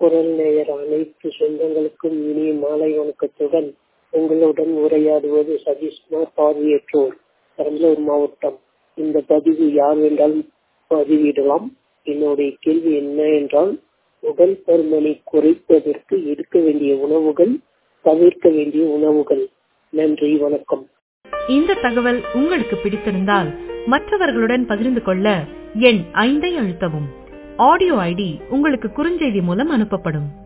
குரல் நேயர் அனைத்து சொந்தங்களுக்கும் இனிய மாலை வணக்கத்துடன் உங்களுடன் உரையாடுவது சதீஷ்குமார் பார்வையற்றோர் பெரம்பலூர் மாவட்டம் இந்த பதிவு யார் வேண்டாலும் பதிவிடலாம் என்னுடைய கேள்வி என்ன என்றால் உடல் பருமனை குறைப்பதற்கு எடுக்க வேண்டிய உணவுகள் தவிர்க்க வேண்டிய உணவுகள் நன்றி வணக்கம் இந்த தகவல் உங்களுக்கு பிடித்திருந்தால் மற்றவர்களுடன் பகிர்ந்து கொள்ள எண் ஐந்தை அழுத்தவும் ஆடியோ ஐடி உங்களுக்கு குறுஞ்செய்தி மூலம் அனுப்பப்படும்